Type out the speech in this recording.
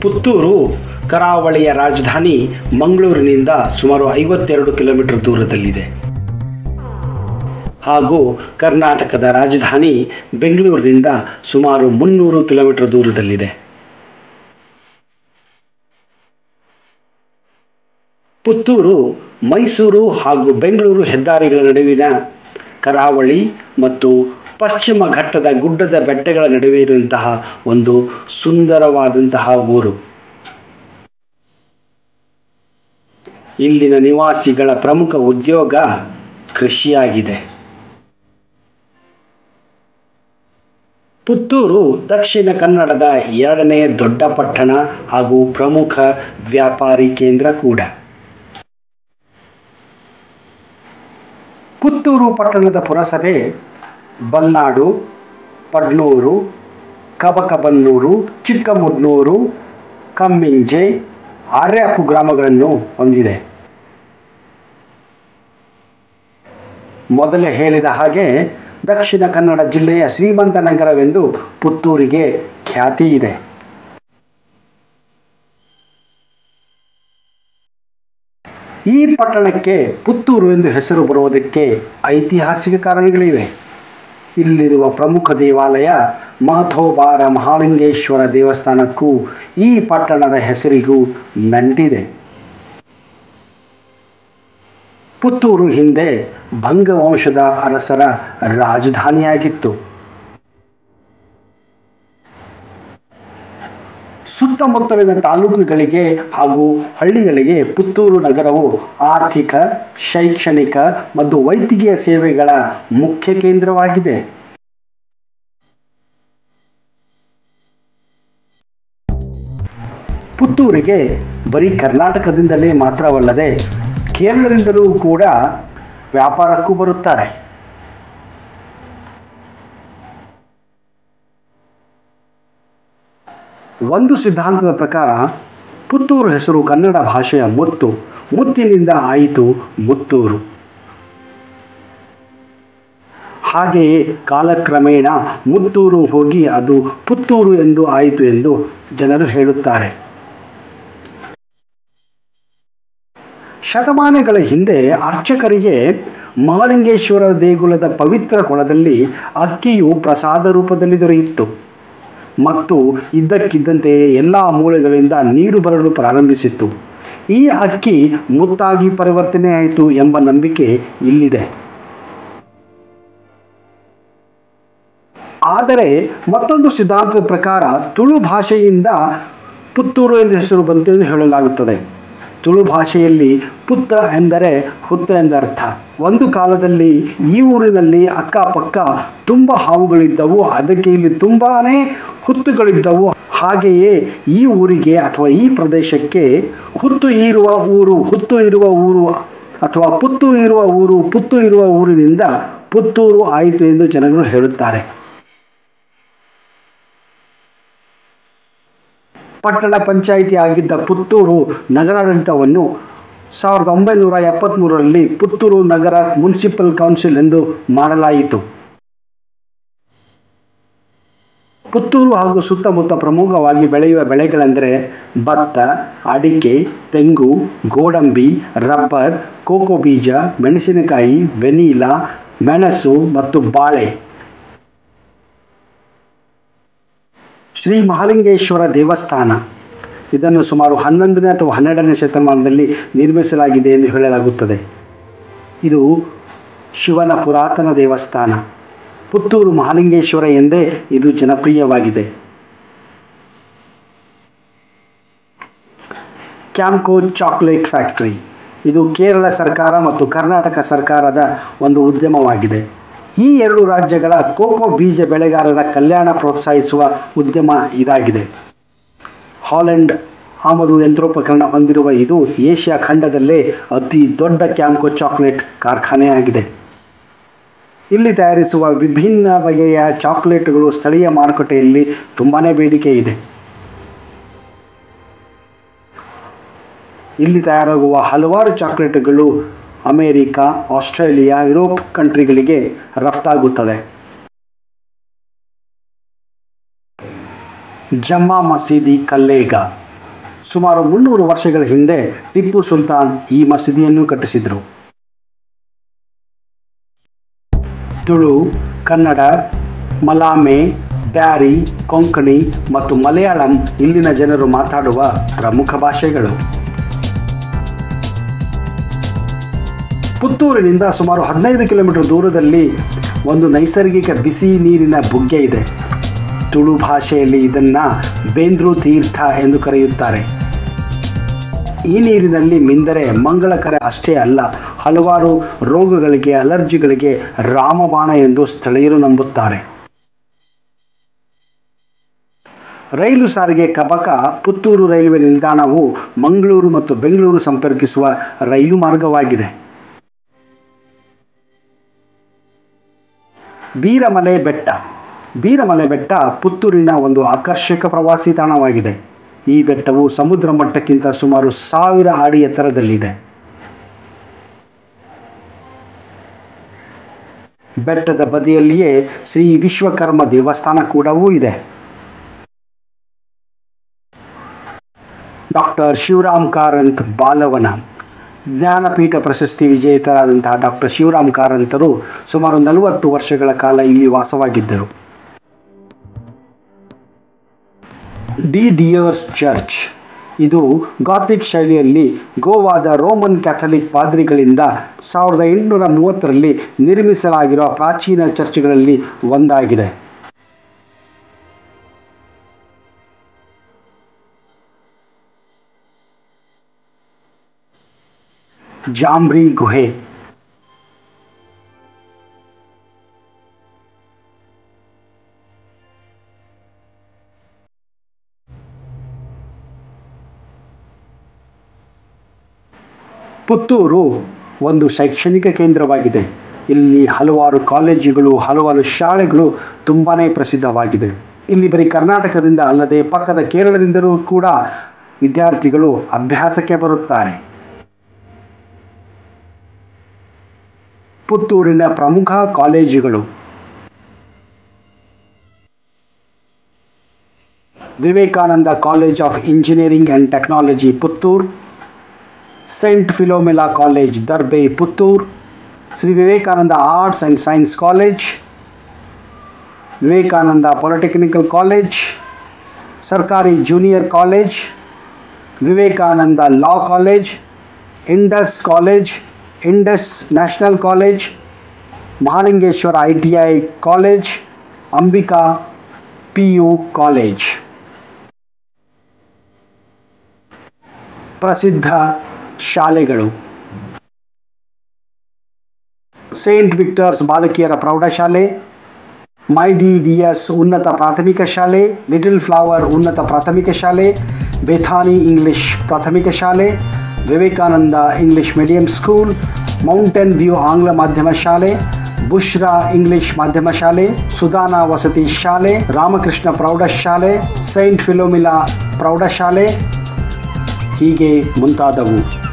ಪುತ್ತೂರು ಕರಾವಳಿಯ ರಾಜಧಾನಿ ಮಂಗಳೂರಿನಿಂದ ಸುಮಾರು ಐವತ್ತೆರಡು ಕಿಲೋಮೀಟರ್ ದೂರದಲ್ಲಿದೆ ಹಾಗೂ ಕರ್ನಾಟಕದ ರಾಜಧಾನಿ ಬೆಂಗಳೂರಿನಿಂದ ಸುಮಾರು ಮುನ್ನೂರು ಕಿಲೋಮೀಟರ್ ದೂರದಲ್ಲಿದೆ ಪುತ್ತೂರು ಮೈಸೂರು ಹಾಗೂ ಬೆಂಗಳೂರು ಹೆದ್ದಾರಿಗಳ ನಡುವಿನ ಕರಾವಳಿ ಮತ್ತು ಪಶ್ಚಿಮ ಘಟ್ಟದ ಗುಡ್ಡದ ಬೆಟ್ಟಗಳ ನಡುವೆ ಇರುವಂತಹ ಒಂದು ಸುಂದರವಾದಂತಹ ಊರು ಇಲ್ಲಿನ ನಿವಾಸಿಗಳ ಪ್ರಮುಖ ಉದ್ಯೋಗ ಕೃಷಿಯಾಗಿದೆ ಪುತ್ತೂರು ದಕ್ಷಿಣ ಕನ್ನಡದ ಎರಡನೇ ದೊಡ್ಡ ಪಟ್ಟಣ ಹಾಗೂ ಪ್ರಮುಖ ವ್ಯಾಪಾರಿ ಕೇಂದ್ರ ಕೂಡ ಪುತ್ತೂರು ಪಟ್ಟಣದ ಪುರಸಭೆ ಬಲ್ನಾಡು ಪಡ್ನೂರು ಕಬಕಬನ್ನೂರು ಚಿಕ್ಕಮುಡ್ನೂರು ಕಮ್ಮಿಂಜೆ ಆರ್ಯಾಪು ಗ್ರಾಮಗಳನ್ನು ಹೊಂದಿದೆ ಮೊದಲೇ ಹೇಳಿದ ಹಾಗೆ ದಕ್ಷಿಣ ಕನ್ನಡ ಜಿಲ್ಲೆಯ ಶ್ರೀಮಂತ ನಗರವೆಂದು ಪುತ್ತೂರಿಗೆ ಖ್ಯಾತಿ ಇದೆ ಈ ಪಟ್ಟಣಕ್ಕೆ ಪುತ್ತೂರು ಎಂದು ಹೆಸರು ಬರುವುದಕ್ಕೆ ಐತಿಹಾಸಿಕ ಕಾರಣಗಳಿವೆ ಇಲ್ಲಿರುವ ಪ್ರಮುಖ ದೇವಾಲಯ ಮಾಥೋಬಾರ ಮಹಾಲಿಂಗೇಶ್ವರ ದೇವಸ್ಥಾನಕ್ಕೂ ಈ ಪಟ್ಟಣದ ಹೆಸರಿಗೂ ನಂಟಿದೆ ಪುತ್ತೂರು ಹಿಂದೆ ಭಂಗವಂಶದ ಅರಸರ ರಾಜಧಾನಿಯಾಗಿತ್ತು ಸುತ್ತಮುತ್ತಲಿನ ತಾಲೂಕುಗಳಿಗೆ ಹಾಗೂ ಹಳ್ಳಿಗಳಿಗೆ ಪುತ್ತೂರು ನಗರವು ಆರ್ಥಿಕ ಶೈಕ್ಷಣಿಕ ಮತ್ತು ವೈದ್ಯಕೀಯ ಸೇವೆಗಳ ಮುಖ್ಯ ಕೇಂದ್ರವಾಗಿದೆ ಪುತ್ತೂರಿಗೆ ಬರೀ ಕರ್ನಾಟಕದಿಂದಲೇ ಮಾತ್ರವಲ್ಲದೆ ಕೇರಳದಿಂದಲೂ ಕೂಡ ವ್ಯಾಪಾರಕ್ಕೂ ಬರುತ್ತಾರೆ ಒಂದು ಸಿದ್ಧಾಂತದ ಪ್ರಕಾರ ಪುತ್ತೂರು ಹೆಸರು ಕನ್ನಡ ಭಾಷೆಯ ಮುತ್ತು ಮುತ್ತಿನಿಂದ ಆಯಿತು ಮುತ್ತೂರು ಹಾಗೆಯೇ ಕಾಲಕ್ರಮೇಣ ಮುತ್ತೂರು ಹೋಗಿ ಅದು ಪುತ್ತೂರು ಎಂದು ಆಯಿತು ಎಂದು ಜನರು ಹೇಳುತ್ತಾರೆ ಶತಮಾನಗಳ ಹಿಂದೆ ಅರ್ಚಕರಿಗೆ ಮಹಾಲಿಂಗೇಶ್ವರ ದೇಗುಲದ ಪವಿತ್ರ ಕೊಳದಲ್ಲಿ ಅಕ್ಕಿಯು ಪ್ರಸಾದ ರೂಪದಲ್ಲಿ ದೊರೆಯಿತ್ತು ಮತ್ತು ಇದ್ದಕ್ಕಿದ್ದಂತೆ ಎಲ್ಲ ಮೂಲೆಗಳಿಂದ ನೀರು ಬರಲು ಪ್ರಾರಂಭಿಸಿತು ಈ ಅಕ್ಕಿ ಮುತ್ತಾಗಿ ಪರಿವರ್ತನೆ ಆಯಿತು ಎಂಬ ನಂಬಿಕೆ ಇಲ್ಲಿದೆ ಆದರೆ ಮತ್ತೊಂದು ಸಿದ್ಧಾಂತದ ಪ್ರಕಾರ ತುಳು ಭಾಷೆಯಿಂದ ಪುತ್ತೂರು ಎಂದು ಹೆಸರು ಬಂತು ಎಂದು ಹೇಳಲಾಗುತ್ತದೆ ತುಳು ಭಾಷೆಯಲ್ಲಿ ಪುತ್ರ ಎಂದರೆ ಹುತ್ತ ಎಂದರ್ಥ ಒಂದು ಕಾಲದಲ್ಲಿ ಈ ಊರಿನಲ್ಲಿ ಅಕ್ಕಪಕ್ಕ ತುಂಬ ಹಾವುಗಳಿದ್ದವು ಅದಕ್ಕೆ ಇಲ್ಲಿ ತುಂಬಾ ಹುತ್ತುಗಳಿದ್ದವು ಹಾಗೆಯೇ ಈ ಊರಿಗೆ ಅಥವಾ ಈ ಪ್ರದೇಶಕ್ಕೆ ಹುತ್ತು ಇರುವ ಊರು ಹುತ್ತು ಇರುವ ಊರು ಅಥವಾ ಪುತ್ತು ಇರುವ ಊರು ಪುತ್ತು ಇರುವ ಊರಿನಿಂದ ಪುತ್ತೂರು ಆಯಿತು ಎಂದು ಜನರು ಹೇಳುತ್ತಾರೆ ಪಟ್ಟಣ ಪಂಚಾಯಿತಿ ಆಗಿದ್ದ ಪುತ್ತೂರು ನಗರಾಡಳಿತವನ್ನು ಸಾವಿರದ ಒಂಬೈನೂರ ಎಪ್ಪತ್ತ್ಮೂರರಲ್ಲಿ ಪುತ್ತೂರು ನಗರ ಮುನ್ಸಿಪಲ್ ಕೌನ್ಸಿಲ್ ಎಂದು ಮಾಡಲಾಯಿತು ಪುತ್ತೂರು ಹಾಗೂ ಸುತ್ತಮುತ್ತ ಪ್ರಮುಖವಾಗಿ ಬೆಳೆಯುವ ಬೆಳೆಗಳೆಂದರೆ ಭತ್ತ ಅಡಿಕೆ ತೆಂಗು ಗೋಡಂಬಿ ರಬ್ಬರ್ ಕೋಕೋ ಬೀಜ ಮೆಣಸಿನಕಾಯಿ ವೆನಿಲಾ ಮೆಣಸು ಮತ್ತು ಬಾಳೆ ಶ್ರೀ ಮಹಾಲಿಂಗೇಶ್ವರ ದೇವಸ್ಥಾನ ಇದನ್ನು ಸುಮಾರು ಹನ್ನೊಂದನೇ ಅಥವಾ ಹನ್ನೆರಡನೇ ಶತಮಾನದಲ್ಲಿ ನಿರ್ಮಿಸಲಾಗಿದೆ ಎಂದು ಹೇಳಲಾಗುತ್ತದೆ ಇದು ಶಿವನ ಪುರಾತನ ದೇವಸ್ಥಾನ ಪುತ್ತೂರು ಮಹಾಲಿಂಗೇಶ್ವರ ಎಂದೇ ಇದು ಜನಪ್ರಿಯವಾಗಿದೆ ಕ್ಯಾಂಕೋ ಚಾಕ್ಲೇಟ್ ಫ್ಯಾಕ್ಟರಿ ಇದು ಕೇರಳ ಸರ್ಕಾರ ಮತ್ತು ಕರ್ನಾಟಕ ಸರ್ಕಾರದ ಒಂದು ಉದ್ಯಮವಾಗಿದೆ ಈ ಎರಡು ರಾಜ್ಯಗಳ ಕೋಕೋ ಬೀಜ ಬೆಳೆಗಾರರ ಕಲ್ಯಾಣ ಪ್ರೋತ್ಸಾಹಿಸುವ ಉದ್ಯಮ ಇದಾಗಿದೆ ಹಾಲೆಂಡ್ ಆಮದು ಯಂತ್ರೋಪಕರಣ ಹೊಂದಿರುವ ಇದು ಏಷ್ಯಾ ಖಂಡದಲ್ಲೇ ಅತಿ ದೊಡ್ಡ ಕ್ಯಾಂಕೋ ಚಾಕ್ಲೇಟ್ ಕಾರ್ಖಾನೆಯಾಗಿದೆ ಇಲ್ಲಿ ತಯಾರಿಸುವ ವಿಭಿನ್ನ ಬಗೆಯ ಚಾಕ್ಲೇಟ್ಗಳು ಸ್ಥಳೀಯ ಮಾರುಕಟ್ಟೆಯಲ್ಲಿ ತುಂಬಾ ಬೇಡಿಕೆ ಇದೆ ಇಲ್ಲಿ ತಯಾರಾಗುವ ಹಲವಾರು ಚಾಕ್ಲೇಟ್ಗಳು ಅಮೇರಿಕಾ ಆಸ್ಟ್ರೇಲಿಯಾ ಯುರೋಪ್ ಕಂಟ್ರಿಗಳಿಗೆ ರಫ್ತಾಗುತ್ತದೆ ಜಮ್ಮಾ ಮಸೀದಿ ಕಲ್ಲೇಗ ಸುಮಾರು ಮುನ್ನೂರು ವರ್ಷಗಳ ಹಿಂದೆ ಟಿಪ್ಪು ಸುಲ್ತಾನ್ ಈ ಮಸೀದಿಯನ್ನು ಕಟ್ಟಿಸಿದರು ತುಳು ಕನ್ನಡ ಮಲಾಮೆ ಬ್ಯಾರಿ ಕೊಂಕಣಿ ಮತ್ತು ಮಲಯಾಳಂ ಇಲ್ಲಿನ ಜನರು ಮಾತಾಡುವ ಪ್ರಮುಖ ಭಾಷೆಗಳು ಪುತ್ತೂರಿನಿಂದ ಸುಮಾರು ಹದಿನೈದು ಕಿಲೋಮೀಟರ್ ದೂರದಲ್ಲಿ ಒಂದು ನೈಸರ್ಗಿಕ ಬಿಸಿ ನೀರಿನ ಬುಗ್ಗೆ ಇದೆ ತುಳು ಭಾಷೆಯಲ್ಲಿ ಇದನ್ನು ಬೇಂದ್ರು ತೀರ್ಥ ಎಂದು ಕರೆಯುತ್ತಾರೆ ಈ ನೀರಿನಲ್ಲಿ ಮಿಂದರೆ ಮಂಗಳಕರ ಅಷ್ಟೇ ಅಲ್ಲ ಹಲವಾರು ರೋಗಗಳಿಗೆ ಅಲರ್ಜಿಗಳಿಗೆ ರಾಮಬಾಣ ಎಂದು ಸ್ಥಳೀಯರು ನಂಬುತ್ತಾರೆ ರೈಲು ಸಾರಿಗೆ ಕಬಕ ಪುತ್ತೂರು ರೈಲ್ವೆ ನಿಲ್ದಾಣವು ಮಂಗಳೂರು ಮತ್ತು ಬೆಂಗಳೂರು ಸಂಪರ್ಕಿಸುವ ರೈಲು ಮಾರ್ಗವಾಗಿದೆ ಬೀರಮಲೆ ಬೆಟ್ಟ ಬೀರಮಲೆ ಬೆಟ್ಟ ಪುತ್ತೂರಿನ ಒಂದು ಆಕರ್ಷಕ ಪ್ರವಾಸಿ ತಾಣವಾಗಿದೆ ಈ ಬೆಟ್ಟವು ಸಮುದ್ರ ಮಟ್ಟಕ್ಕಿಂತ ಸುಮಾರು ಸಾವಿರ ಅಡಿ ಎತ್ತರದಲ್ಲಿದೆ ಬೆಟ್ಟದ ಬದಿಯಲ್ಲಿಯೇ ಶ್ರೀ ವಿಶ್ವಕರ್ಮ ದೇವಸ್ಥಾನ ಕೂಡವೂ ಇದೆ ಡಾಕ್ಟರ್ ಶಿವರಾಮ್ ಕಾರಂತ್ ಬಾಲವನ ಜ್ಞಾನಪೀಠ ಪ್ರಶಸ್ತಿ ವಿಜೇತರಾದಂತಹ ಡಾಕ್ಟರ್ ಶಿವರಾಮ್ ಕಾರಂತರು ಸುಮಾರು ನಲವತ್ತು ವರ್ಷಗಳ ಕಾಲ ಇಲ್ಲಿ ವಾಸವಾಗಿದ್ದರು ಡಿ ಡಿಯರ್ಸ್ ಚರ್ಚ್ ಇದು ಗಾಥಿಕ್ ಶೈಲಿಯಲ್ಲಿ ಗೋವಾದ ರೋಮನ್ ಕ್ಯಾಥಲಿಕ್ ಪಾದ್ರಿಗಳಿಂದ ಸಾವಿರದ ಎಂಟುನೂರ ಮೂವತ್ತರಲ್ಲಿ ನಿರ್ಮಿಸಲಾಗಿರುವ ಪ್ರಾಚೀನ ಚರ್ಚ್ಗಳಲ್ಲಿ ಒಂದಾಗಿದೆ ಜಾಂಬ್ರಿ ಗುಹೆ ಪುತ್ತೂರು ಒಂದು ಶೈಕ್ಷಣಿಕ ಕೇಂದ್ರವಾಗಿದೆ ಇಲ್ಲಿ ಹಲವಾರು ಕಾಲೇಜುಗಳು ಹಲವಾರು ಶಾಲೆಗಳು ತುಂಬಾ ಪ್ರಸಿದ್ಧವಾಗಿದೆ ಇಲ್ಲಿ ಬರೀ ಕರ್ನಾಟಕದಿಂದ ಅಲ್ಲದೆ ಪಕ್ಕದ ಕೇರಳದಿಂದಲೂ ಕೂಡ ವಿದ್ಯಾರ್ಥಿಗಳು ಅಭ್ಯಾಸಕ್ಕೆ ಬರುತ್ತಾರೆ ಪುತ್ತೂರಿನ ಪ್ರಮುಖ ಕಾಲೇಜುಗಳು Vivekananda college of engineering and technology Puttur saint Philomena college Darbe Puttur Shri Vivekananda arts and science college Vivekananda polytechnical college ಸರ್ಕಾರಿ junior college Vivekananda law college Indus college Indus national college Mahalingeshwara I T I college Ambika P U college ಪ್ರಸಿದ್ಧ ಶಾಲೆಗಳು ಸೇಂಟ್ ವಿಕ್ಟರ್ಸ್ ಬಾಲಕಿಯರ ಪ್ರೌಢಶಾಲೆ ಮೈ D D S ಉನ್ನತ ಪ್ರಾಥಮಿಕ ಶಾಲೆ little flower ಉನ್ನತ ಪ್ರಾಥಮಿಕ ಶಾಲೆ ಬೇಥಾನಿ ಇಂಗ್ಲಿಷ್ ಪ್ರಾಥಮಿಕ ಶಾಲೆ Vivekananda English medium school mountain view ಆಂಗ್ಲ ಮಾಧ್ಯಮ ಶಾಲೆ ಬುಷ್ರಾ ಇಂಗ್ಲಿಷ್ ಮಾಧ್ಯಮ ಶಾಲೆ ಸುಧಾನ ವಸತಿ ಶಾಲೆ ರಾಮಕೃಷ್ಣ ಪ್ರೌಢಶಾಲೆ ಸೈಂಟ್ ಫಿಲೋಮಿಲಾ ಪ್ರೌಢಶಾಲೆ ಹೀಗೆ ಮುಂತಾದವು